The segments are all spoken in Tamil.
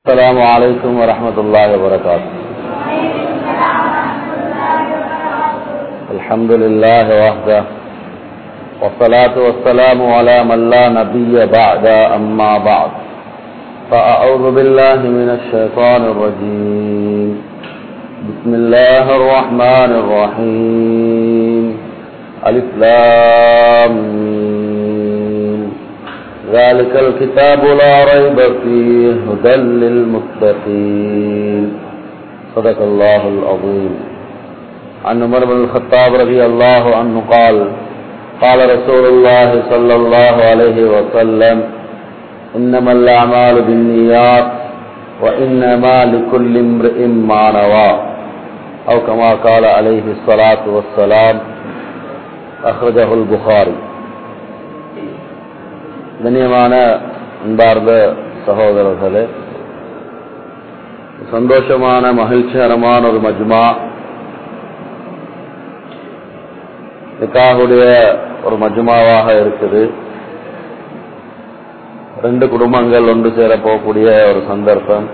السلام عليكم ورحمة الله وبركاته الحمد لله وحده والصلاة والسلام على من لا نبي بعد أما بعد فأعوذ بالله من الشيطان الرجيم بسم الله الرحمن الرحيم ألف لام ميم. ذلك الكتاب لا ريب فيه هدى للمتقين صدق الله العظيم عن عمر بن الخطاب رضي الله عنه قال قال رسول الله صلى الله عليه وسلم إنما الأعمال بالنيات وإنما لكل امرئ ما نوى أو كما قال عليه الصلاة والسلام أخرجه البخاري கண்ணியமான அன்பார்ந்த சகோதரர்களே சந்தோஷமான மகிழ்ச்சிகரமான ஒரு மஜ்மா நிக்காவுடைய ஒரு மஜ்மாவாக இருக்குது ரெண்டு குடும்பங்கள் ஒன்று சேர போகக்கூடிய ஒரு சந்தர்ப்பம்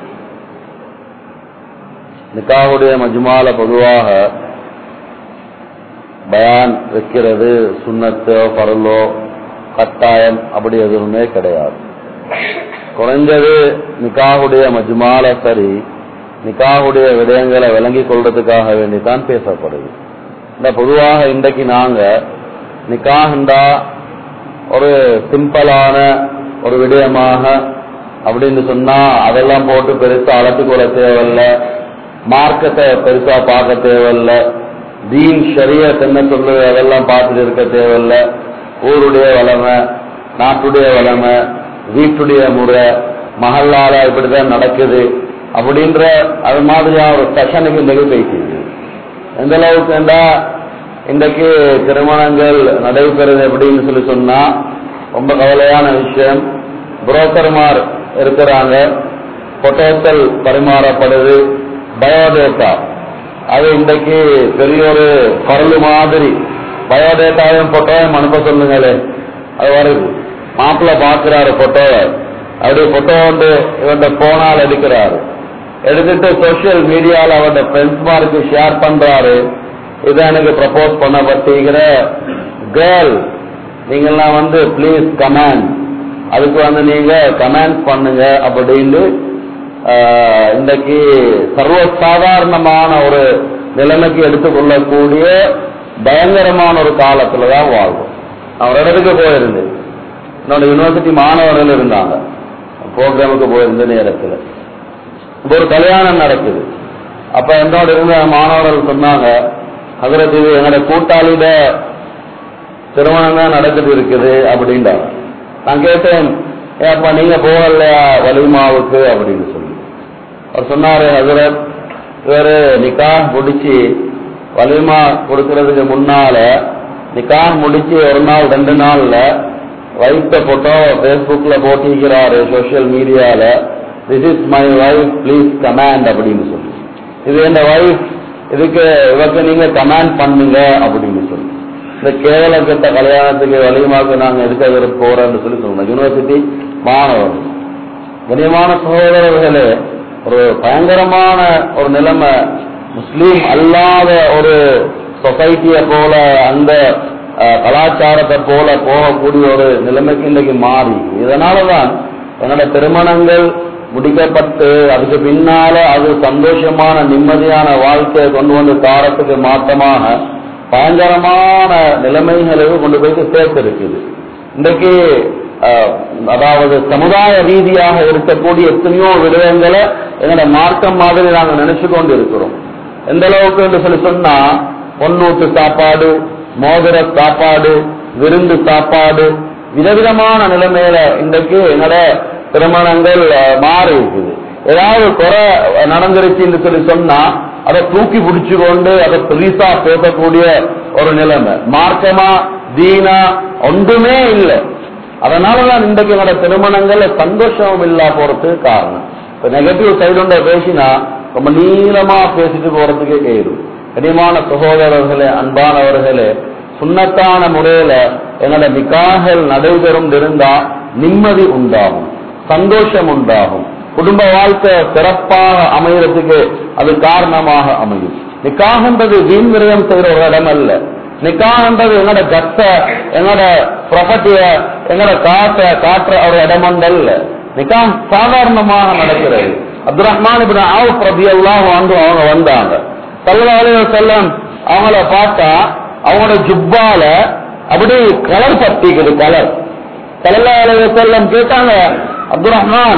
நிக்காவுடைய மஜ்மால பொதுவாக பயான் வைக்கிறது சுண்ணத்தோ பரலோ கட்டாயம் அப்படி எதுவுமே கிடையாது குறைஞ்சது நிக்காவுடைய மஜ்மால சரி நிக்காவுடைய விடயங்களை விளங்கிக் கொள்றதுக்காக வேண்டிதான் பேசப்படுது இந்த பொதுவாக இன்றைக்கு நாங்க நிக்காகண்டா ஒரு சிம்பிளான ஒரு விடயமாக அப்படின்னு சொன்னா அதெல்லாம் போட்டு பெருசா அழைத்து கொள்ள தேவையில்ல மார்க்கத்தை பெருசா பார்க்க தேவையில்ல தீன் ஷரிய என்ன சொல்லுது அதெல்லாம் பார்த்துட்டு இருக்க தேவையில்ல ஊருடைய வளமை நாட்டுடைய வளமை வீட்டுடைய முறை மகளால இப்படிதான் நடக்குது அப்படின்ற அது மாதிரியான ஒரு செஷனுக்கு இன்றைக்கு பேசியிருக்கு எந்த அளவுக்கு இன்றைக்கு திருமணங்கள் நடைபெறுது அப்படின்னு சொல்லி சொன்னா ரொம்ப கவலையான விஷயம் புரோக்கர்மார் இருக்கிறாங்க பொட்டோக்கள் பரிமாறப்படுது பயோடேட்டா அது இன்றைக்கு பெரிய ஒரு பரலு மாதிரி பயோடேட்டாவையும் போட்டோவையும் அனுப்ப சொல்லுங்களே அது வருது மாப்பிள்ள பாக்குறாரு போட்டோவை அப்படியே போட்டோ வந்து இவன் போனால் எடுக்கிறாரு எடுத்துட்டு சோசியல் மீடியால அவன் ஃப்ரெண்ட்ஸ் மாருக்கு ஷேர் பண்றாரு இதை எனக்கு ப்ரப்போஸ் பண்ணப்பட்டிருக்கிற கேர்ள் நீங்கெல்லாம் வந்து ப்ளீஸ் கமெண்ட் அதுக்கு வந்து நீங்க கமெண்ட் பண்ணுங்க அப்படின்னு இன்றைக்கு சர்வசாதாரணமான ஒரு நிலைமைக்கு எடுத்துக்கொள்ளக்கூடிய பயங்கரமான ஒரு காலத்துல தான் வாழ்வோம் அவர் இடத்துக்கு போயிருந்து என்னோட யூனிவர்சிட்டி மாணவர்கள் இருந்தாங்க ப்ரோக்ராமுக்கு போயிருந்த நேரத்தில் இப்போ ஒரு கல்யாணம் நடக்குது அப்ப என்னோட இருந்த மாணவர்கள் சொன்னாங்க அதில் இது என்னோட கூட்டாளியிட திருமணம் தான் நடக்குது இருக்குது அப்படின்றாங்க நான் கேட்டேன் ஏப்பா நீங்க போகலையா வலிமாவுக்கு அப்படின்னு சொல்லி அவர் சொன்னாரு ஹசரத் இவரு நிக்கா முடிச்சு வலிமா கொடுக்கறதுக்கு முன்னால நிக்காக முடிச்சு ஒரு நாள் ரெண்டு நாள்ல வைத்த போட்டோ பேஸ்புக்ல போட்டிருக்கிறாரு சோசியல் மீடியால this is my wife please comment அப்படின்னு சொல்லி இது என் வைஃப் இதுக்கு இவருக்கு நீங்க கமாண்ட் பண்ணுங்க அப்படின்னு சொல்லி இந்த கேவலம் கெட்ட கல்யாணத்துக்கு வலிமாக்கு நாங்க எதுக்காக போறோம்னு சொல்லி சொல்லணும் யூனிவர்சிட்டி மாணவர்கள் கனியமான சகோதரர்களே ஒரு பயங்கரமான ஒரு நிலைமை முஸ்லீம் அல்லாத ஒரு சொசைட்டியை போல அந்த கலாச்சாரத்தை போல போகக்கூடிய ஒரு நிலைமைக்கு இன்னைக்கு மாறி இதனாலதான் என்னோட திருமணங்கள் முடிக்கப்பட்டு அதுக்கு பின்னால அது சந்தோஷமான நிம்மதியான வாழ்க்கையை கொண்டு வந்து தாரத்துக்கு மாற்றமாக பயங்கரமான நிலைமைகளுக்கு கொண்டு போயிட்டு சேர்த்து இருக்குது இன்றைக்கு அதாவது சமுதாய ரீதியாக இருக்கக்கூடிய எத்தனையோ விடயங்களை எங்களோட மார்க்கம் மாதிரி நாங்கள் நினைச்சு கொண்டு இருக்கிறோம் எந்த அளவுக்கு என்று சொல்லி சொன்னா பொன்னூட்டு சாப்பாடு மோதிர சாப்பாடு விருந்து சாப்பாடு விதவிதமான நிலைமையில இன்றைக்கு எங்களோட திருமணங்கள் மாறி இருக்குது ஏதாவது குறை நடந்துருச்சுன்னு சொல்லி சொன்னா அதை தூக்கி பிடிச்சு கொண்டு அதை பெரிசா பேசக்கூடிய ஒரு நிலைமை மார்க்கமா தீனா ஒன்றுமே இல்லை அதனாலதான் இன்றைக்கு என்னோட திருமணங்கள்ல சந்தோஷம் இல்லா போறதுக்கு காரணம் இப்ப நெகட்டிவ் சைடு பேசினா ரொம்ப நீளமா பேசிட்டு போறதுக்கு ஏறும் கனிமான சகோதரர்களே அன்பானவர்களே சுண்ணத்தான முறையில எங்களோட நிக்காகள் நடைபெறும் இருந்தா நிம்மதி உண்டாகும் சந்தோஷம் உண்டாகும் குடும்ப வாழ்க்கை சிறப்பாக அமையறதுக்கு அது காரணமாக அமையும் நிக்காகன்றது வீண் விரயம் செய்யற ஒரு இடம் அல்ல நிக்காகன்றது எங்களோட கத்த எங்களோட ப்ராப்பர்ட்டிய எங்களோட காசை காட்டுற ஒரு இடம் அல்ல நிக்காம் சாதாரணமாக நடக்கிறது அப்துல் ரஹ்மான் இப்படி ஆவு பிரதி எல்லாம் வந்து அவங்க வந்தாங்க சல்லாலே செல்லம் அவங்கள பார்த்தா அவங்களோட ஜுப்பால அப்படி கலர் பத்திக்குது கலர் சல்லாலே செல்லம் கேட்டாங்க அப்துல் ரஹ்மான்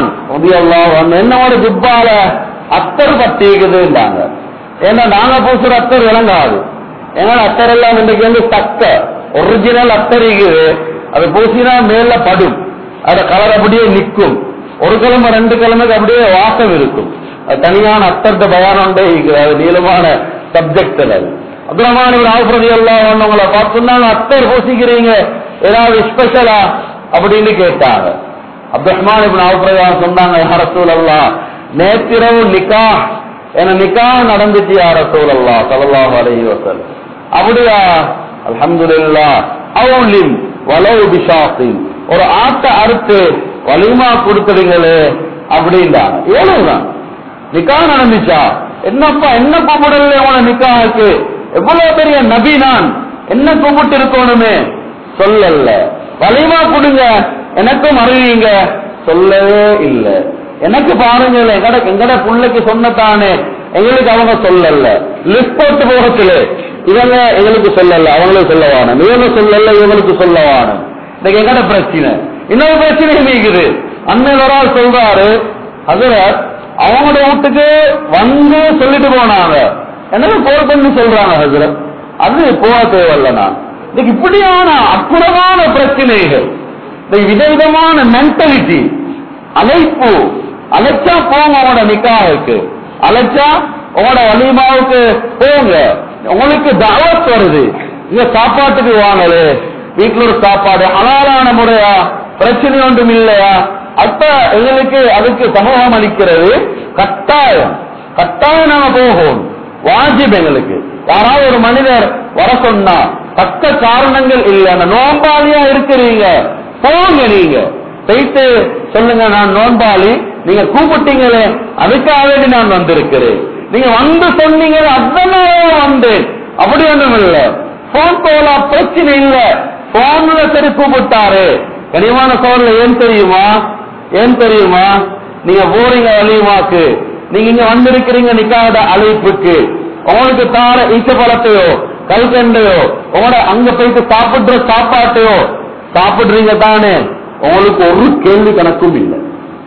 என்னோட ஜுப்பால அத்தர் பத்திக்குதுன்றாங்க ஏன்னா நாங்க பூசுற அத்தர் விளங்காது ஏன்னா அத்தர் எல்லாம் இன்றைக்கு வந்து தக்க ஒரிஜினல் அத்தர் இருக்குது அது பூசினா மேல படும் அத கலர் அப்படியே நிற்கும் ஒரு கிழமை ரெண்டு கிழமைக்கு அப்படியே வாசம் இருக்கும் அது தனியான அத்தர்த்த பயானோண்டே இருக்குது அது நீளமான சப்ஜெக்ட் அது அப்துரமான ஆவுபிரதி எல்லாம் உங்களை பார்த்துனாங்க அத்தர் பூசிக்கிறீங்க ஏதாவது ஸ்பெஷலா அப்படின்னு கேட்டாங்க அப்துரஹ்மான் இப்ப ஆவுபிரதா சொன்னாங்க அரசூல் அல்லா நேத்திரவு நிக்கா என நிக்கா நடந்துச்சு யார சூழல்லா சல்லாஹ் அலஹி வசல் அப்படியா அல்ஹம்துலில்லா அவுலிம் வலவு பிஷாத்தின் ஒரு ஆட்டை அறுத்து வலிமா கொடுத்துடுங்களே அப்படின்றாங்க எவ்வளவுதான் நிக்கா நடந்துச்சா என்னப்பா என்ன கூப்பிடல உன நிக்காவுக்கு எவ்வளவு பெரிய நபி நான் என்ன கூப்பிட்டு இருக்கணுமே சொல்லல வலிமா கொடுங்க எனக்கும் அறிவீங்க சொல்லவே இல்லை எனக்கு பாருங்க எங்கட எங்கட புள்ளைக்கு சொன்னதானே எங்களுக்கு அவங்க சொல்லல லிஸ்ட் போட்டு போகத்துல இவங்க எங்களுக்கு சொல்லல அவங்களுக்கு சொல்லவான இவங்க சொல்லல இவங்களுக்கு சொல்லவான இன்னைக்கு எங்கட பிரச்சனை இன்னொரு பிரச்சனை இருக்குது அண்ணன் ஒரு ஆள் சொல்றாரு அதுல அவங்களோட வீட்டுக்கு வந்து சொல்லிட்டு போனாங்க எனக்கு போர் பண்ணி சொல்றாங்க ஹசரத் அது போக தேவையில்ல நான் இன்னைக்கு இப்படியான அற்புதமான பிரச்சனைகள் இந்த விதவிதமான மென்டாலிட்டி அழைப்பு அழைச்சா போங்க உங்களோட நிக்காவுக்கு அழைச்சா உங்களோட வலிமாவுக்கு போங்க உங்களுக்கு தாவத் வருது இங்க சாப்பாட்டுக்கு வாங்கல வீட்டுல ஒரு சாப்பாடு ஹலாலான முறையா பிரச்சனை ஒன்றும் இல்லையா அப்ப எங்களுக்கு அதுக்கு சமூகம் அளிக்கிறது கட்டாயம் கட்டாயம் நாம போகும் வாஜிப் எங்களுக்கு யாராவது ஒரு மனிதர் வர சொன்னா தக்க காரணங்கள் இல்லை அந்த நோம்பாளியா இருக்கிறீங்க போங்க நீங்க போயிட்டு சொல்லுங்க நான் நோன்பாளி நீங்க கூப்பிட்டீங்களே அதுக்காக வேண்டி நான் வந்திருக்கிறேன் நீங்க வந்து சொன்னீங்க அதனால வந்தேன் அப்படி ஒன்றும் இல்ல போன் கோலா பிரச்சனை இல்ல போன்ல சரி கூப்பிட்டாரு கனிமான சோழல ஏன் தெரியுமா ஏன் தெரியுமா நீங்க போறீங்க வலியுமாக்கு நீங்க இங்க வந்திருக்கிறீங்க நிக்காத அழைப்புக்கு உங்களுக்கு தார ஈச்ச பழத்தையோ கல்கண்டையோ உங்களோட அங்க போயிட்டு சாப்பிடுற சாப்பாட்டையோ சாப்பிடுறீங்க தானே உங்களுக்கு ஒரு கேள்வி கணக்கும் இல்லை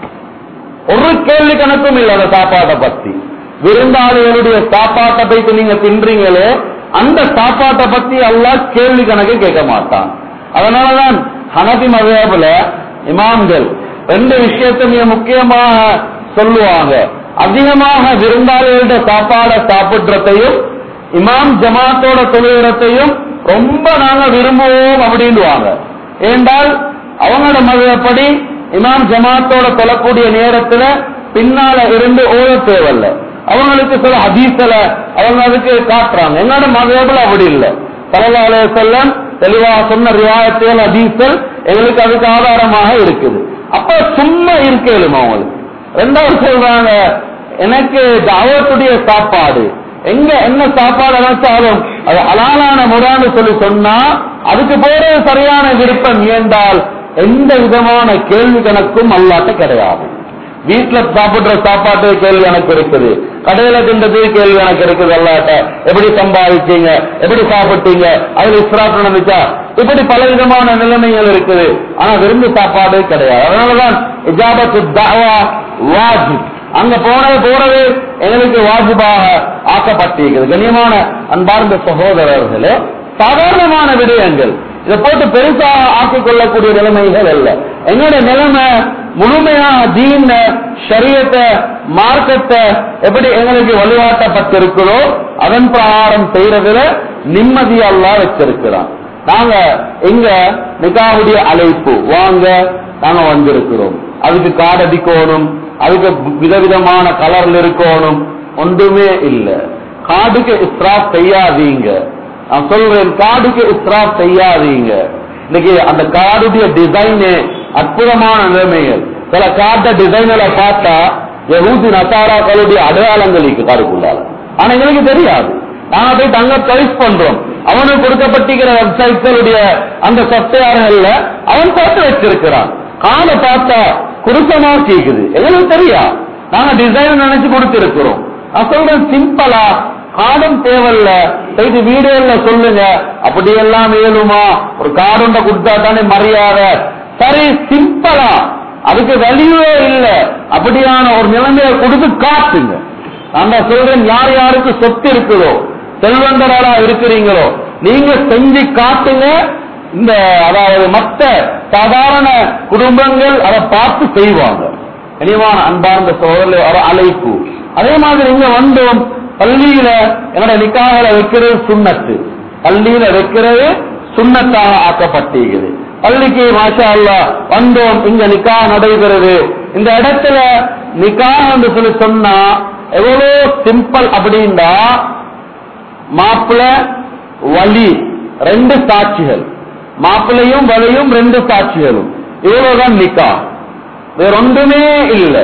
ஒரு கேள்வி கணக்கும் இல்லை அந்த சாப்பாட்டை பத்தி விருந்தாளிகளுடைய சாப்பாட்டை போயிட்டு நீங்க தின்றீங்களே அந்த சாப்பாட்டை பத்தி எல்லாம் கேள்வி கணக்கு கேட்க மாட்டான் அதனாலதான் ஹனபி மதேபுல இமாம்கள் ரெண்டு விஷயத்தை மிக முக்கியமாக சொல்லுவாங்க அதிகமாக விருந்தாளிகளுடைய சாப்பாடை சாப்பிடுறதையும் இமாம் ஜமாத்தோட தொழுகிறதையும் ரொம்ப நாங்க விரும்புவோம் அப்படின்வாங்க ஏண்டால் அவங்களோட மதப்படி இமாம் ஜமாத்தோட தொழக்கூடிய நேரத்துல பின்னால இருந்து ஓட தேவையில்ல அவங்களுக்கு சில ஹதீஸ்ல அவங்க அதுக்கு காட்டுறாங்க என்னோட மதபுல அப்படி இல்லை தலவாலய செல்லம் தெளிவா சொன்ன ரிவாயத்துகள் ஹதீஸ்கள் எங்களுக்கு அதுக்கு ஆதாரமாக இருக்குது அப்ப சும்மா இருக்கலும் அவங்களுக்கு ரெண்டாவது சொல்றாங்க எனக்கு தாவத்துடைய சாப்பாடு எங்க என்ன சாப்பாடு நினைச்சாலும் அது அலாலான முறான்னு சொல்லி சொன்னா அதுக்கு போறது சரியான விருப்பம் ஏண்டால் எந்த விதமான கேள்வி கணக்கும் அல்லாட்ட கிடையாது வீட்டுல சாப்பிடுற சாப்பாட்டு கேள்வி எனக்கு இருக்குது கடையில தின்றது கேள்வி எனக்கு இருக்குது அல்லாட்ட எப்படி சம்பாதிச்சீங்க எப்படி சாப்பிட்டீங்க அதுல இஸ்ராப் நடந்துச்சா இப்படி பல விதமான நிலைமைகள் இருக்குது ஆனா விரும்பி சாப்பாடு கிடையாது அதனாலதான் இஜாபத்து தாவா வாஜிப் அங்க போனது போறது எங்களுக்கு வாஜிபாக ஆக்கப்பட்டிருக்கிறது கண்ணியமான அன்பார்ந்த சகோதரர்களே சாதாரணமான விடயங்கள் இதை போட்டு பெருசாக ஆக்கிக் கொள்ளக்கூடிய நிலைமைகள் அல்ல எங்களுடைய நிலைமை முழுமையா தீன ஷரியத்தை மார்க்கத்தை எப்படி எங்களுக்கு வழிகாட்டப்பட்டிருக்கிறோ அதன் பிரகாரம் செய்யறதுல நிம்மதி அல்லா வச்சிருக்கிறான் நாங்க எங்க நிகாவுடைய அழைப்பு வாங்க நாங்க வந்திருக்கிறோம் அதுக்கு காடடிக்கணும் அதுக்கு விதவிதமான கலர்ல இருக்கணும் ஒன்றுமே இல்ல காடுக்கு இஸ்ராப் செய்யாதீங்க நான் சொல்றேன் காடுக்கு இஸ்ராப் செய்யாதீங்க இன்னைக்கு அந்த காடுடைய டிசைனு அற்புதமான நிலைமைகள் சில காட்ட டிசைன்களை பார்த்தா யகூதி நசாராக்களுடைய அடையாளங்கள் இருக்கு காருக்குள்ளால ஆனா எங்களுக்கு தெரியாது நாங்க போய் தங்க சாய்ஸ் பண்றோம் அவனுக்கு கொடுக்கப்பட்டிருக்கிற வெப்சைட்களுடைய அந்த சாஃப்ட்வேர்கள்ல அவன் போட்டு வச்சிருக்கிறான் காலை பார்த்தா குறுக்கமா கேக்குது எங்களுக்கு தெரியா நாங்க டிசைன் நினைச்சு கொடுத்திருக்கிறோம் நான் சொல்றேன் சிம்பிளா காடும் தேவையில்ல செய்து வீடியோல சொல்லுங்க அப்படியெல்லாம் ஏழுமா ஒரு கார்டு ஒன்றை கொடுத்தா தானே மரியாதை சரி சிம்பிளா அதுக்கு வழியே இல்ல அப்படியான ஒரு நிலைமையை கொடுத்து காட்டுங்க நான் தான் சொல்றேன் யார் யாருக்கு சொத்து இருக்குதோ செல்வந்தரா இருக்கிறீங்களோ நீங்க செஞ்சு காட்டுங்க இந்த அதாவது மற்ற சாதாரண குடும்பங்கள் அதை பார்த்து செய்வாங்க இனிவான அன்பார்ந்த சோதரில் வர அழைப்பு அதே மாதிரி இங்க வந்தோம் பள்ளியில என்னோட நிக்காக வைக்கிறது சுண்ணத்து பள்ளியில வைக்கிறது சுண்ணத்தாக ஆக்கப்பட்டிருக்குது பள்ளிக்கு மாஷா அல்லா வந்தோம் இங்க நிக்கா நடைபெறுது இந்த இடத்துல நிக்கா என்று சொல்லி சொன்னா எவ்வளவு சிம்பிள் அப்படின்னா மாப்பிள்ள வலி ரெண்டு சாட்சிகள் மாப்பிள்ளையும் வலியும் ரெண்டு சாட்சிகளும் இவ்வளவுதான் நிக்கா வேற ஒன்றுமே இல்லை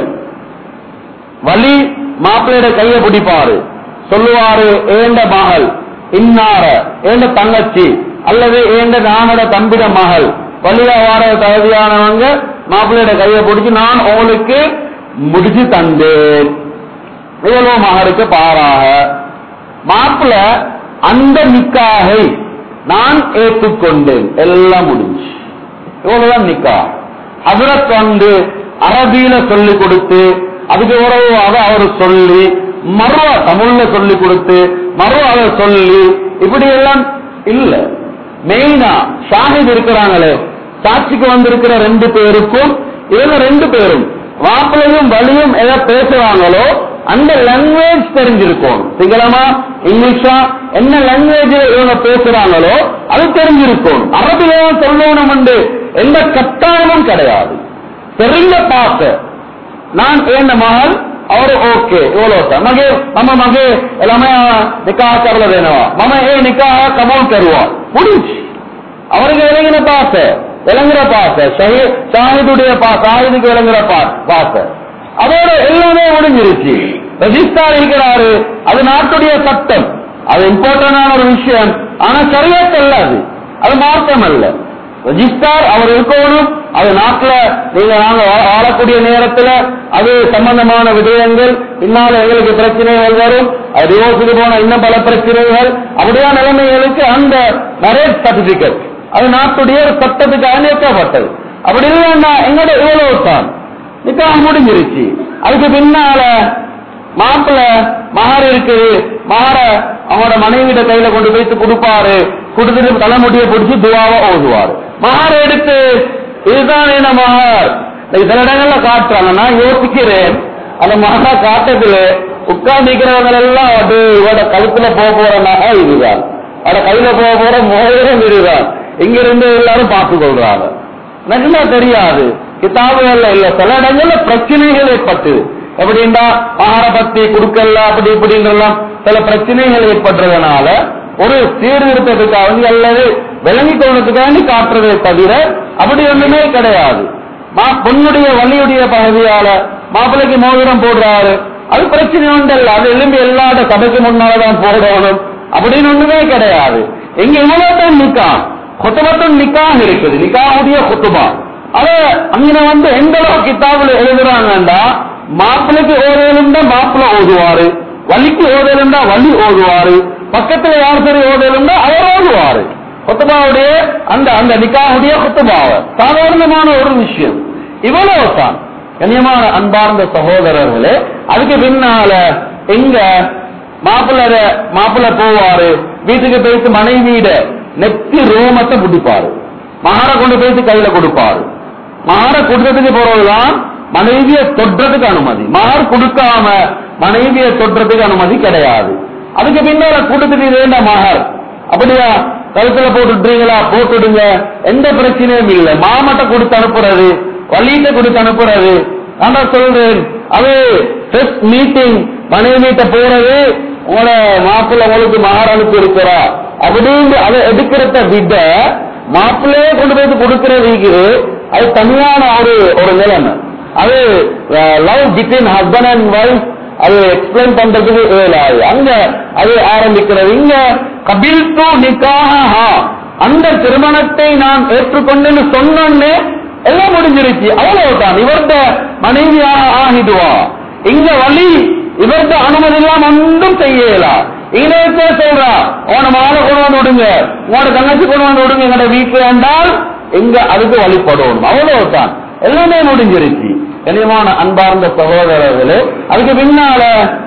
வலி மாப்பிள்ளையோட கையை பிடிப்பாரு சொல்லுவாரு ஏண்ட மகள் இன்னார ஏண்ட தங்கச்சி அல்லது ஏண்ட நானோட தம்பிட மகள் வழியா வார தகுதியானவங்க மாப்பிள்ளையோட கையை பிடிச்சு நான் உங்களுக்கு முடிச்சு தந்தேன் இவ்வளவு மகருக்கு பாராக மாப்பிள்ள அந்த நிக்காகை நான் ஏற்றுக்கொண்டேன் எல்லாம் முடிஞ்சு இவ்வளவுதான் நிக்கா ஹசரத் வந்து அரபியில சொல்லி கொடுத்து அதுக்கு உறவாக அவர் சொல்லி மறுவ தமிழ்ல சொல்லி கொடுத்து மறுவ அவர் சொல்லி இப்படி எல்லாம் இல்ல மெயினா ஷாஹித் இருக்கிறாங்களே சாட்சிக்கு வந்திருக்கிற ரெண்டு பேருக்கும் இவங்க ரெண்டு பேரும் மாப்பிள்ளையும் வலியும் எதை பேசுறாங்களோ அந்த லாங்குவேஜ் தெரிஞ்சிருக்கும் சிங்களமா இங்கிலீஷா என்ன லாங்குவேஜ் இவங்க பேசுறாங்களோ அது தெரிஞ்சிருக்கும் அரபில சொல்லணும் என்று எந்த கட்டாயமும் கிடையாது தெரிஞ்ச பார்க்க நான் ஏன் மகள் ಅವರು ಓಕೆ ಇವಳು ಮಗೆ ನಮ್ಮ ಮಗೆ ಎಲ್ಲಮೇ ನಿಕಾಹ ಕರಲದೇನವ ಮಮ ಏ ನಿಕಾಹ ಕಬೂಲ್ ಕರುವ முடிஞ்சு அவருக்கு விளங்கின பாச விளங்குற பாச ஷாஹிதுடைய பா ஷாஹிதுக்கு விளங்குற பா பாச அதோட எல்லாமே முடிஞ்சிருச்சு ரெஜிஸ்டார் இருக்கிறாரு அது நாட்டுடைய சட்டம் அது இம்பார்ட்டன்டான ஒரு விஷயம் ஆனா சரியத்தல்ல அது அது மாற்றம் அல்ல ரெஜிஸ்டார் அவர் இருக்கணும் அது நாட்டுல நீங்க நாங்க வா- வாழக்கூடிய நேரத்துல அது சம்பந்தமான விடயங்கள் பின்னால எங்களுக்கு பிரச்சனைகள் வரும் அது டிவோர்ஸுக்கு போன இன்னும் பல பிரச்சனைகள் அப்படியா நிலைமைகளுக்கு அந்த மேரேஜ் சர்டிபிகேட் அது நாட்டுடைய ஒரு சட்டத்துக்கு அணைக்கப்பட்டது அப்படி இல்லைன்னா எங்களோட இவ்வளவு தான் நிக்காக முடிஞ்சிருச்சு அதுக்கு பின்னால மாப்பிள்ள மகார் இருக்குது மகார அவனோட மனைவிட கையில கொண்டு போயிட்டு கொடுப்பாரு கொடுத்துட்டு தலைமுடியை பிடிச்சி துவாவா ஓதுவாரு மகார் எடுத்து இதுதான் என்ன மகார் இன்னைக்கு சில இடங்கள்ல காட்டுறாங்க நான் யோசிக்கிறேன் அந்த மகா காட்டத்துல உட்கார்ந்து இருக்கிறவங்க எல்லாம் அது இவட கழுத்துல போக போற நகை இதுதான் அவட கையில போக போற மோதிரம் இதுதான் இங்க இருந்து எல்லாரும் பார்த்து கொள்றாங்க நிஜமா தெரியாது கிதாபுகள்ல இல்ல சில இடங்கள்ல பிரச்சனைகள் ஏற்பட்டு எப்படின்னா மகார பத்தி கொடுக்கல அப்படி இப்படின்றலாம் சில பிரச்சனைகள் ஏற்படுறதுனால ஒரு சீர்திருத்தத்துக்காக அல்லது விளங்கி கொள்வதற்காண்டி காட்டுறதை தவிர அப்படி ஒண்ணுமே கிடையாது மா பொண்ணுடைய வள்ளியுடைய பகுதியால மாப்பிள்ளைக்கு மோதிரம் போடுறாரு அது பிரச்சனை உண்டல்ல அது எலும்பி எல்லாட சபைக்கு முன்னாலதான் போடணும் அப்படின்னு ஒண்ணுமே கிடையாது எங்க இவ்வளவு நிக்கா குத்துபத்தும் நிக்காக இருக்குது நிக்காவுடைய குத்துபா அத அங்க வந்து எந்த அளவு கித்தாபுல எழுதுறாங்கண்டா மாப்பிள்ளைக்கு ஓதலுண்டா மாப்பிள்ளை ஓதுவாரு வலிக்கு ஓதலுண்டா வலி ஓதுவாரு பக்கத்துல யார் சரி ஓதலுண்டா அவர் ஓதுவாரு குத்துபாவுடைய அந்த அந்த நிக்காவுடைய குத்துபாவ சாதாரணமான ஒரு விஷயம் இவ்வளவு தான் கண்ணியமான அன்பார்ந்த சகோதரர்களே அதுக்கு பின்னால எங்க மாப்பிள்ளை மாப்பிள்ளை போவாரு வீட்டுக்கு போயிட்டு மனைவியிட நெத்தி ரோமத்தை பிடிப்பாரு மகார கொண்டு போயிட்டு கையில கொடுப்பாரு மகார கொடுத்ததுக்கு போறதுதான் மனைவிய தொடுறதுக்கு அனுமதி மகார் கொடுக்காம மனைவிய தொடுறதுக்கு அனுமதி கிடையாது அதுக்கு பின்னால கொடுத்துட்டு வேண்டாம் மகார் அப்படியா கழுத்துல போட்டுட்டீங்களா போட்டுடுங்க எந்த பிரச்சனையும் இல்லை மாமட்ட கொடுத்து அனுப்புறது வள்ளிட்ட கொடுத்து அனுப்புறது நான் தான் சொல்றேன் அது ஃபர்ஸ்ட் மீட்டிங் மனைவிட்ட போறது உங்களோட மாப்பிள்ளை உங்களுக்கு மகாராணிக்கு இருக்கிறா அப்படின்னு அதை எடுக்கிறத விட மாப்பிள்ளையே கொண்டு போய் கொடுக்கறதுக்கு அது தனியான ஒரு ஒரு நிலைமை அது love between husband and wife அது எக்ஸ்பிளைன் பண்றதுக்கு ஏழாது அங்க அது ஆரம்பிக்கிறது இங்க கபில் டு நிக்காஹா அந்த திருமணத்தை நான் ஏற்றுக்கொண்டேன்னு சொன்னோன்னே எல்லாம் முடிஞ்சிருச்சு அவ்வளவுதான் இவர்த மனைவியாக ஆகிடுவா இங்க வழி இவர்த அனுமதி இல்லாம ஒன்றும் செய்யலாம் இங்கே சொல்றா உன மாலை கொண்டு வந்து விடுங்க உங்களோட தங்கச்சி கொண்டு வந்து விடுங்க எங்கட வீட்டுல என்றால் இங்க அதுக்கு வழிபடணும் அவ்வளவுதான் எல்லாமே முடிஞ்சிருச்சு கனியமான அன்பார்ந்த சகோதரர்களே அதுக்கு பின்னால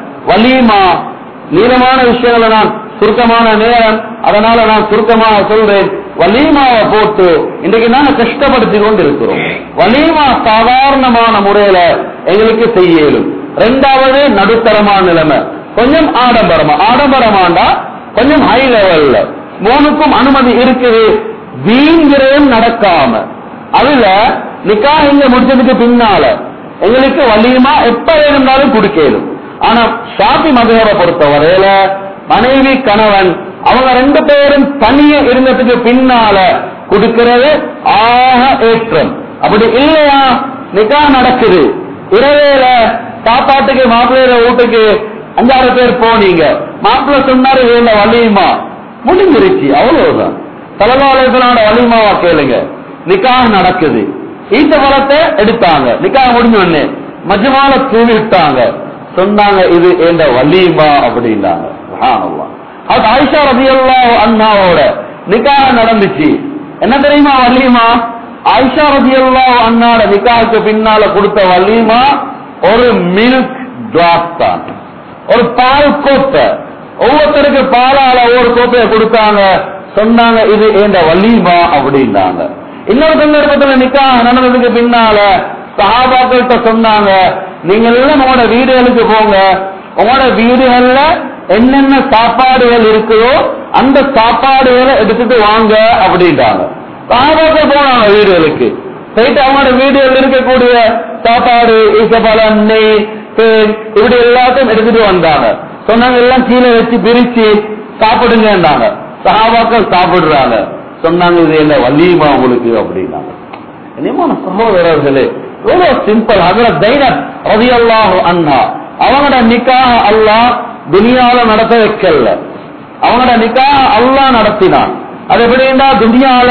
வலிமா நீளமான விஷயங்களை நான் சுருக்கமான நேரம் அதனால நான் சுருக்கமாக சொல்றேன் வலீமாவை போட்டு இன்றைக்கு நாங்க கஷ்டப்படுத்தி கொண்டு இருக்கிறோம் வலீமா சாதாரணமான முறையில எங்களுக்கு செய்யலும் ரெண்டாவது நடுத்தரமான நிலைமை கொஞ்சம் ஆடம்பரமா ஆடம்பரமாண்டா கொஞ்சம் ஹை லெவல்ல மூணுக்கும் அனுமதி இருக்குது வீங்கிரையும் நடக்காம அதுல நிக்கா இங்க முடிச்சதுக்கு பின்னால எங்களுக்கு வலியுமா எப்ப இருந்தாலும் குடுக்கலும் ஆனா ஷாபி மதுரை பொறுத்த வரையில மனைவி கணவன் அவங்க ரெண்டு பேரும் தனியே இருந்ததுக்கு பின்னால கொடுக்கிறது ஆக ஏற்றம் அப்படி இல்லையா நிக்கா நடக்குது இரவேல சாப்பாட்டுக்கு மாப்பிள்ளையில வீட்டுக்கு அஞ்சாறு பேர் போனீங்க மாப்பிள்ளை சொன்னாரு வேண்ட வலியுமா முடிஞ்சிருச்சு அவ்வளவுதான் தலவாளர்களோட வலிமாவா கேளுங்க நிக்காக நடக்குது ஈட்ட பழத்தை எடுத்தாங்க நிக்காக முடிஞ்ச உடனே மஜ்மால தூவி விட்டாங்க சொன்னாங்க இது எந்த வலிமா அப்படின்னாங்க சுப்ஹானல்லாஹ். அது ஆயிஷா ரதியல்லா அண்ணாவோட நிக்காக நடந்துச்சு என்ன தெரியுமா வலிமா ஆயிஷா ரதியல்லா அண்ணாட நிக்காவுக்கு பின்னால கொடுத்த வலிமா ஒரு மில்க் கிளாஸ் தான் ஒரு பால் கோப்பை ஒவ்வொருத்தருக்கு பாலால ஒவ்வொரு கோப்பையை கொடுத்தாங்க சொன்னாங்க இது ஏண்ட வலிமா அப்படின்னாங்க இன்னொரு சந்தர்ப்பத்துல நிக்கா நடந்ததுக்கு பின்னால சஹாபாக்கள்கிட்ட சொன்னாங்க நீங்க எல்லாம் உங்களோட வீடுகளுக்கு போங்க உங்களோட வீடுகள்ல என்னென்ன சாப்பாடுகள் இருக்குதோ அந்த சாப்பாடுகளை எடுத்துட்டு வாங்க அப்படின்றாங்க சஹாபாக்கள் போனாங்க வீடுகளுக்கு போயிட்டு அவங்களோட வீடுகள் இருக்கக்கூடிய சாப்பாடு ஈசபலம் நெய் தேன் இப்படி எல்லாத்தையும் எடுத்துட்டு வந்தாங்க சொன்னாங்க எல்லாம் கீழே வச்சு பிரிச்சு சாப்பிடுங்கன்னாங்க சஹாபாக்கள் சாப்பிடுறாங்க சொன்னாங்க இது என்ன வலியுமா உங்களுக்கு அப்படின்னாங்க இனிமான சகோதரர்களே எவ்வளவு சிம்பிள் அதுல தைரம் ரவி அல்லாஹு அண்ணா அவங்களோட நிக்காக அல்லாஹ் துனியால நடத்த வைக்கல அவங்களோட நிக்காக அல்லாஹ் நடத்தினான் அது எப்படின்னா துனியால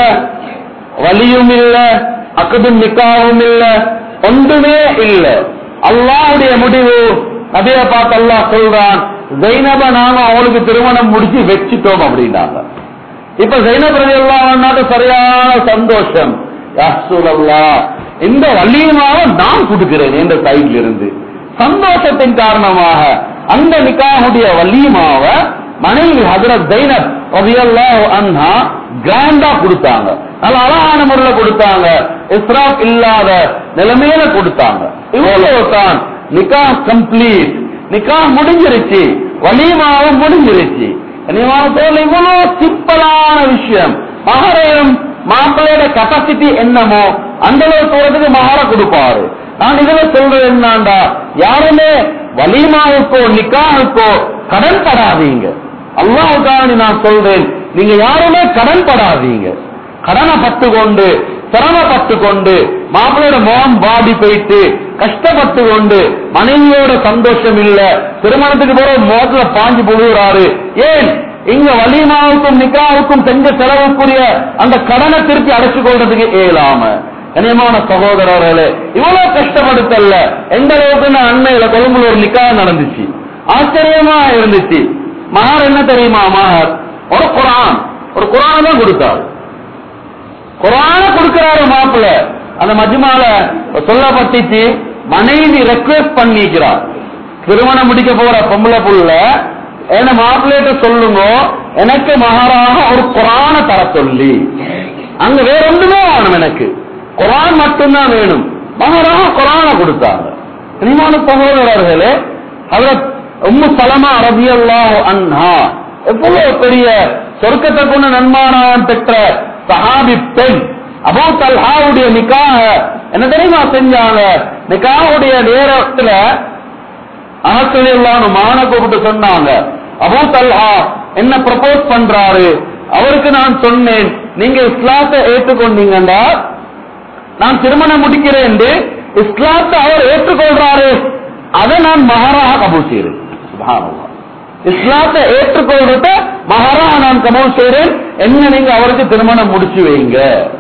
வலியும் இல்ல அக்கதும் நிக்காவும் இல்ல ஒன்றுமே இல்ல அல்லாஹ்வுடைய முடிவு நபியை பார்த்து அல்லாஹ் சொல்றான் ஜைனப நாம அவளுக்கு திருமணம் முடிச்சு வச்சுட்டோம் அப்படின்னாங்க இப்ப ஜைனப் ரதி அல்லாஹ் சரியான சந்தோஷம் யா ரசூலல்லாஹ், இந்த வலியுமாக நான் கொடுக்கிறேன் என்ற சைட்ல இருந்து சந்தோஷத்தின் காரணமாக அந்த நிக்காஹுடைய வலியுமாவ மனைவி ஹதரத் ஜைனப் ரலியல்லாஹு அன்ஹா கிராண்டா கொடுத்தாங்க நல்ல அழகான முறையில கொடுத்தாங்க இஸ்ராப் இல்லாத நிலைமையில கொடுத்தாங்க இவ்வளவு தான் நிக்கா கம்ப்ளீட் நிக்கா முடிஞ்சிருச்சு வலிமாவும் முடிஞ்சிருச்சு கனியமான சோழ இவ்வளவு சிம்பிளான விஷயம் மகரையும் மாப்பிள்ளையோட கெப்பாசிட்டி என்னமோ அந்த அளவு தூரத்துக்கு மகார கொடுப்பாரு நான் இதுல சொல்றது என்னண்டா யாருமே வலிமாவுக்கோ நிக்காவுக்கோ கடன் படாதீங்க அல்லாவுக்காக நான் சொல்றேன் நீங்க யாருமே கடன் படாதீங்க கடனை பட்டு கொண்டு சிரமப்பட்டு கொண்டு மாப்பிள்ளையோட முகம் வாடி போயிட்டு கஷ்டப்பட்டு கொண்டு மனைவியோட சந்தோஷம் இல்ல திருமணத்துக்கு போற முகத்துல பாஞ்சு போடுகிறாரு ஏன் இங்க வலிமாவுக்கும் நிக்காவுக்கும் செஞ்ச செலவுக்குரிய அந்த கடனை திருப்பி அடைச்சு கொள்றதுக்கு இயலாம கனியமான சகோதரர்களே இவ்வளவு கஷ்டப்படுத்தல எந்த அளவுக்கு நான் அண்மையில கொழும்புல ஒரு நிக்கா நடந்துச்சு ஆச்சரியமா இருந்துச்சு மகார் என்ன தெரியுமா மகார் ஒரு குரான் ஒரு குரானை தான் கொடுத்தாரு குரான கொடுக்கிறாரு மாப்பிள்ள அந்த மஜ்மால சொல்லப்பட்டுச்சு மனைவி ரெக்வெஸ்ட் பண்ணிக்கிறார் திருமணம் முடிக்க போற பொம்பளை புள்ள என்ன மாப்பிள்ளைகிட்ட சொல்லுங்க எனக்கு மகாராக ஒரு குரான தர சொல்லி அங்க வேற ஒன்றுமே வேணும் எனக்கு குரான் மட்டும்தான் வேணும் மகாராக குரான கொடுத்தாங்க இனிமான சகோதரர்களே அவர் உம்மு சலமா ரபியல்லாஹு அன்ஹா எவ்வளவு பெரிய சொர்க்கத்தை கொண்டு நன்மானான் பெற்ற சஹாபி பெண் அபூ தல்ஹாவுடைய நிக்காக என்ன தெரியுமா செஞ்சாங்க நிக்காவுடைய நேரத்துல ஆசிரியர்லான மான கூப்பிட்டு சொன்னாங்க அபூ தல்ஹா என்ன ப்ரப்போஸ் பண்றாரு அவருக்கு நான் சொன்னேன் நீங்க இஸ்லாத்தை ஏற்றுக்கொண்டீங்கன்னா நான் திருமணம் முடிக்கிறேன் என்று இஸ்லாத்தை அவர் ஏற்றுக்கொள்றாரு அதை நான் மகாராக கபூல் செய்கிறேன் சுப்ஹானல்லாஹ். இஸ்லாத்தை ஏற்றுக்கொள்றத மகாரா நான் கபூல் செய்றேன் என்ன நீங்க அவருக்கு திருமணம் முடிச்சு வைங்க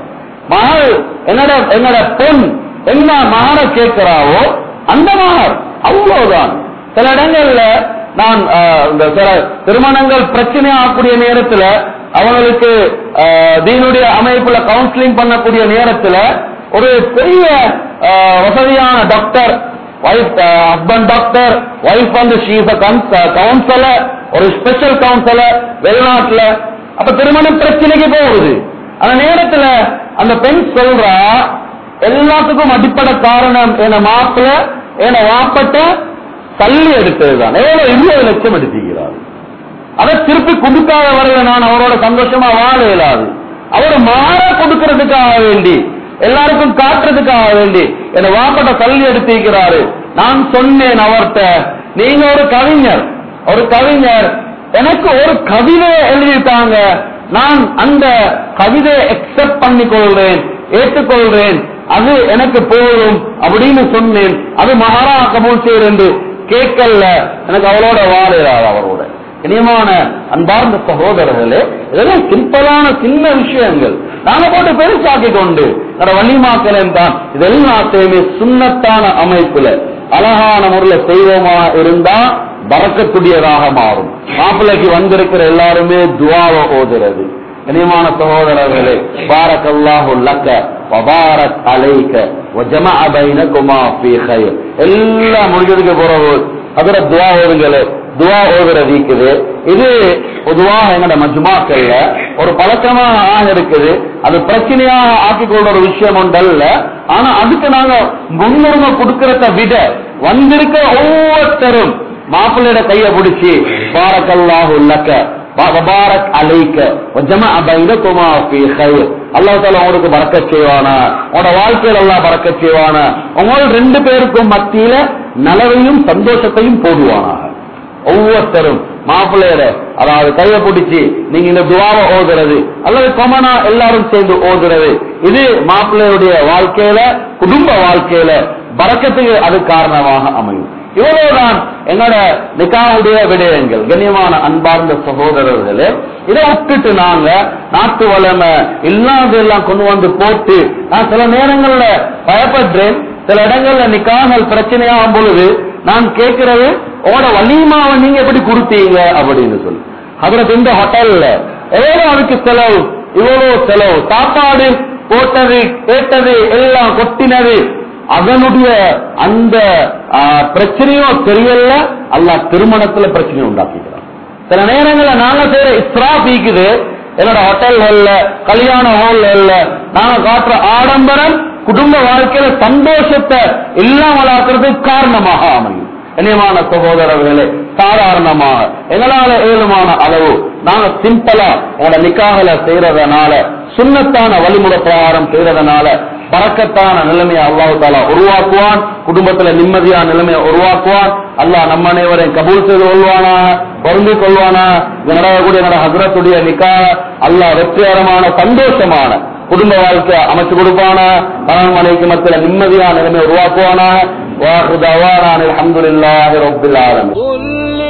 மகள் என்னோட என்னோட பெண் என்ன மகார கேட்கிறாவோ அந்த மகர் அவ்வளவுதான் சில இடங்கள்ல நான் ஆஹ், இந்த சில திருமணங்கள் பிரச்சனை ஆகக்கூடிய நேரத்துல அவங்களுக்கு ஆஹ், தீனுடைய அமைப்புல கவுன்சிலிங் பண்ணக்கூடிய நேரத்துல ஒரு பெரிய ஆஹ், வசதியான doctor wife husband doctor wife வந்து ஷீஸ் கவுன்சிலர் ஒரு ஸ்பெஷல் கவுன்சிலர் வெளிநாட்டுல அப்ப திருமணம் பிரச்சனைக்கு போகுது அந்த நேரத்துல அந்த பெண் சொல்றா எல்லாத்துக்கும் அடிப்படை காரணம் என மாப்பிள்ள என வாப்பட்ட தள்ளி எடுத்ததுதான் எவ்வளவு இருபது லட்சம் எடுத்துக்கிறார் அதை திருப்பி கொடுக்காத வரையில நான் அவரோட சந்தோஷமா வாழ இயலாது அவர் மாற கொடுக்கறதுக்காக வேண்டி எல்லாருக்கும் காட்டுறதுக்காக வேண்டி என்ன வாப்பட்ட தள்ளி எடுத்திருக்கிறாரு நான் சொன்னேன் அவர்கிட்ட நீங்க ஒரு கவிஞர் ஒரு கவிஞர் எனக்கு ஒரு கவிதை எழுதிட்டாங்க நான் அந்த கவிதையை அக்செப்ட் பண்ணிக்கொள்றேன் ஏற்றுக்கொள்றேன் அது எனக்கு போதும் அப்படின்னு சொன்னேன் அது மகாரா கபூல் செய்யறேன் என்று கேட்கல எனக்கு அவளோட வாழையார் அவரோட இனியமான அன்பார்ந்த சகோதரர்களே இதெல்லாம் சிம்பிளான சின்ன விஷயங்கள் நாங்க போட்டு பெருசாக்கி கொண்டு என்னோட வள்ளிமாக்கலன் தான் இதெல்லாத்தையுமே சுண்ணத்தான அமைப்புல அழகான முறையில செய்வோமா இருந்தா பறக்கக்கூடியதாக மாறும் மாப்பிள்ளைக்கு வந்திருக்கிற எல்லாருமே துவாவை ஓதுறது கனியமான சகோதரர்களே பாரக் அல்லாஹு லக்க வபாரக் அலைக்க வஜமஅ பைனகுமா ஃபீ கைர் எல்லாம் முடிஞ்சதுக்கு பிறகு அதுல துவா ஓதுங்களே துவா ஓதுறது இருக்குது இது பொதுவாக எங்கட மஜ்மாக்கள்ல ஒரு பழக்கமாக ஆக இருக்குது அது பிரச்சனையாக ஆக்கிக் கொள்ற ஒரு விஷயம் ஒன்றல்ல ஆனா அதுக்கு நாங்க முன்னுரிமை கொடுக்கறத விட வந்திருக்க ஒவ்வொருத்தரும் மாப்பிள்ளையோட கைய பிடிச்சி பாரக்கல்லாஹு லக்க வபாரக் அலைக்க வஜமா பைனகுமா ஃபீ கைர் அல்லாஹ் தஆலா உங்களுக்கு பரக்கத் செய்வானா உங்களோட வாழ்க்கையில அல்லாஹ் பரக்கத் செய்வானா உங்கள் ரெண்டு பேருக்கும் மத்தியில நலவையும் சந்தோஷத்தையும் போடுவானாக ஒவ்வொருத்தரும் மாப்பிள்ளையர அதாவது கையை பிடிச்சி நீங்க இந்த துவாவை ஓதுறது அல்லது கொமனா எல்லாரும் சேர்ந்து ஓதுறது இது மாப்பிள்ளையுடைய வாழ்க்கையில குடும்ப வாழ்க்கையில பறக்கத்துக்கு அது காரணமாக அமையும் இவ்வளவுதான் என்னோட நிக்காவுடைய விடயங்கள் கண்ணியமான அன்பார்ந்த சகோதரர்களே இதை விட்டுட்டு நாங்க நாட்டு வளமை இல்லாதெல்லாம் கொண்டு வந்து போட்டு நான் சில நேரங்கள்ல பயப்படுறேன் சில இடங்கள்ல நிக்காமல் பிரச்சனையாகும் பொழுது நான் கேட்கிறது உங்களோட வலிமாவை நீங்க எப்படி கொடுத்தீங்க அப்படின்னு சொல்லி அதுல இந்த ஹோட்டல்ல எவ்வளவு அதுக்கு செலவு இவ்வளவு செலவு சாப்பாடு போட்டது கேட்டது எல்லாம் கொட்டினது அதனுடைய அந்த ஆ, பிரச்சனையோ தெரியல அல்லாஹ் திருமணத்துல பிரச்சனை உண்டாக்கிக்கிறான் சில நேரங்கள்ல நாங்க செய்யற இஸ்ராப் ஈக்குது என்னோட ஹோட்டல்கள்ல கல்யாண ஹால்ல நாங்க காட்டுற ஆடம்பரம் குடும்ப வாழ்க்கையில சந்தோஷத்தை இல்லாமல் ஆக்குறதுக்கு காரணமாக அமையும் இனியமான சகோதரர்களே சாதாரணமாக எங்களால ஏழுமான அளவு நாங்க சிம்பிளா உங்களோட நிக்காகல செய்யறதுனால சுண்ணத்தான வழிமுறை பிரகாரம் செய்யறதுனால பறக்கத்தான நிலைமையை அல்லாஹு தாலா உருவாக்குவான் குடும்பத்துல நிம்மதியான நிலைமையை உருவாக்குவான் அல்லாஹ் நம்ம அனைவரையும் கபூல் செய்து கொள்வானா பொருந்தி கொள்வானா இது நடக்கக்கூடிய என்னோட ஹசரத்துடைய நிக்கா அல்லாஹ் வெற்றிகரமான சந்தோஷமான குடும்ப வாழ்க்கை அமைச்சு கொடுப்பானா கணவன் மனைவிக்கு மத்தியில நிம்மதியான நிலைமையை உருவாக்குவானா வாஹு தவானான் அல்ஹம்துலில்லாஹி ரப்பில் ஆலமீன் قل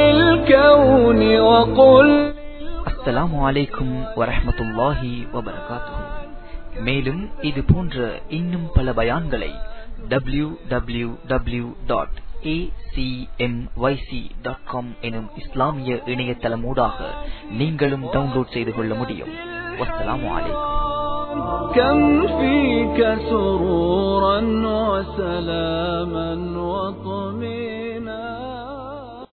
للكون وقل அஸ்ஸலாமு அலைக்கும் வரஹ்மத்துல்லாஹி வபரகாத்துஹு மேலும் இது போன்ற இன்னும் பல பயான்களை டபிள்யூ டபிள்யூ டபிள்யூ டாட் எனும் இஸ்லாமிய இணையதளமூடாக நீங்களும் டவுன்லோட் செய்து கொள்ள முடியும் வஸ்ஸலாமு அலைக்கும் كم فيك سرورا وسلاما وطمئنا